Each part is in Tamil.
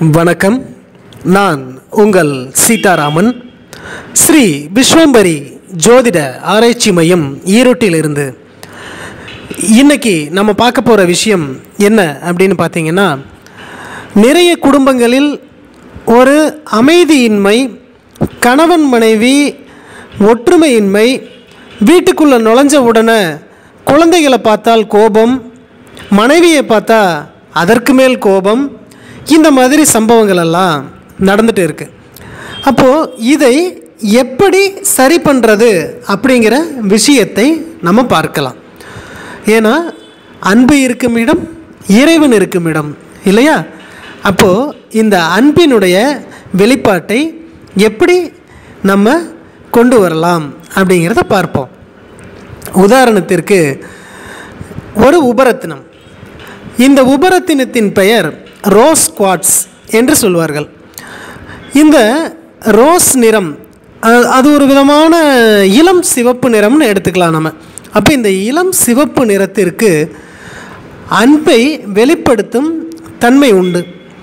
வணக்கம் நான் உங்கள் சீதாராமன் ஸ்ரீ விஸ்வம்பரி ஜோதிட ஆராய்ச்சி மையம் ஈரோட்டிலிருந்து இன்னைக்கு நம்ம பார்க்க போகிற விஷயம் என்ன அப்படின்னு பார்த்தீங்கன்னா நிறைய குடும்பங்களில் ஒரு அமைதியின்மை கணவன் மனைவி ஒற்றுமையின்மை வீட்டுக்குள்ளே நுழைஞ்ச உடனே குழந்தைகளை பார்த்தால் கோபம் மனைவியை பார்த்தா அதற்கு மேல் கோபம் இந்த மாதிரி சம்பவங்கள் எல்லாம் நடந்துட்டு இருக்கு அப்போது இதை எப்படி சரி பண்ணுறது அப்படிங்கிற விஷயத்தை நம்ம பார்க்கலாம் ஏன்னா அன்பு இருக்கும் இடம் இறைவன் இருக்கும் இடம் இல்லையா அப்போது இந்த அன்பினுடைய வெளிப்பாட்டை எப்படி நம்ம கொண்டு வரலாம் அப்படிங்கிறத பார்ப்போம் உதாரணத்திற்கு ஒரு உபரத்தினம் இந்த உபரத்தினத்தின் பெயர் ரோஸ் குவாட்ஸ் என்று சொல்வார்கள் இந்த ரோஸ் நிறம் அ- அது ஒரு விதமான இளம் சிவப்பு நிறம்னு எடுத்துக்கலாம் நம்ம அப்போ இந்த இளம் சிவப்பு நிறத்திற்கு அன்பை வெளிப்படுத்தும் தன்மை உண்டு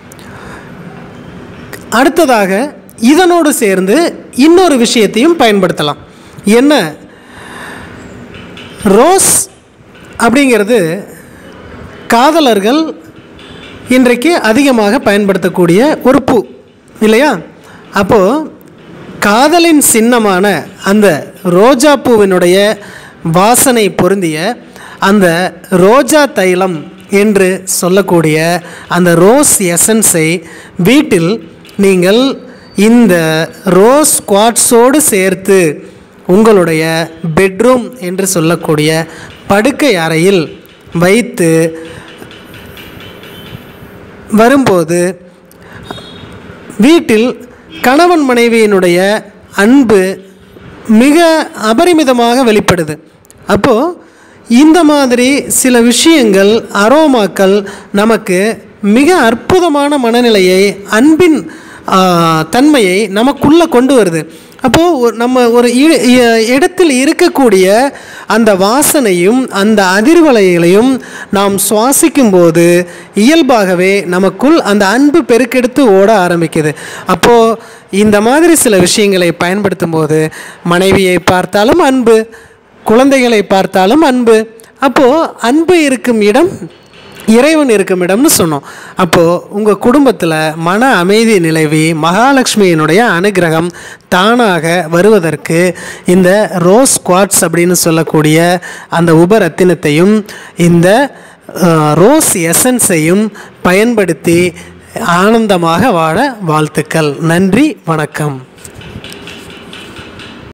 அடுத்ததாக இதனோடு சேர்ந்து இன்னொரு விஷயத்தையும் பயன்படுத்தலாம் என்ன ரோஸ் அப்படிங்கிறது காதலர்கள் இன்றைக்கு அதிகமாக பயன்படுத்தக்கூடிய ஒரு பூ இல்லையா அப்போது காதலின் சின்னமான அந்த ரோஜா பூவினுடைய வாசனை பொருந்திய அந்த ரோஜா தைலம் என்று சொல்லக்கூடிய அந்த ரோஸ் எசன்ஸை வீட்டில் நீங்கள் இந்த ரோஸ் குவாட்ஸோடு சேர்த்து உங்களுடைய பெட்ரூம் என்று சொல்லக்கூடிய படுக்கை அறையில் வைத்து வரும்போது வீட்டில் கணவன் மனைவியினுடைய அன்பு மிக அபரிமிதமாக வெளிப்படுது அப்போது இந்த மாதிரி சில விஷயங்கள் அரோமாக்கள் நமக்கு மிக அற்புதமான மனநிலையை அன்பின் ஆ, தன்மையை நமக்குள்ளே கொண்டு வருது அப்போது நம்ம ஒரு இ- இ- இடத்தில் இருக்கக்கூடிய அந்த வாசனையும் அந்த அதிர்வலைகளையும் நாம் சுவாசிக்கும் போது இயல்பாகவே நமக்குள் அந்த அன்பு பெருக்கெடுத்து ஓட ஆரம்பிக்குது அப்போது இந்த மாதிரி சில விஷயங்களை பயன்படுத்தும் போது மனைவியை பார்த்தாலும் அன்பு குழந்தைகளை பார்த்தாலும் அன்பு அப்போது அன்பு இருக்கும் இடம் இறைவன் இருக்கும் இடம்னு சொன்னோம் அப்போது உங்கள் குடும்பத்தில் மன அமைதி நிலவி மகாலட்சுமியினுடைய அனுகிரகம் தானாக வருவதற்கு இந்த ரோஸ் குவாட்ஸ் அப்படின்னு சொல்லக்கூடிய அந்த உபரத்தினத்தையும் இந்த அஹ், ரோஸ் எசன்ஸையும் பயன்படுத்தி ஆனந்தமாக வாழ வாழ்த்துக்கள் நன்றி வணக்கம்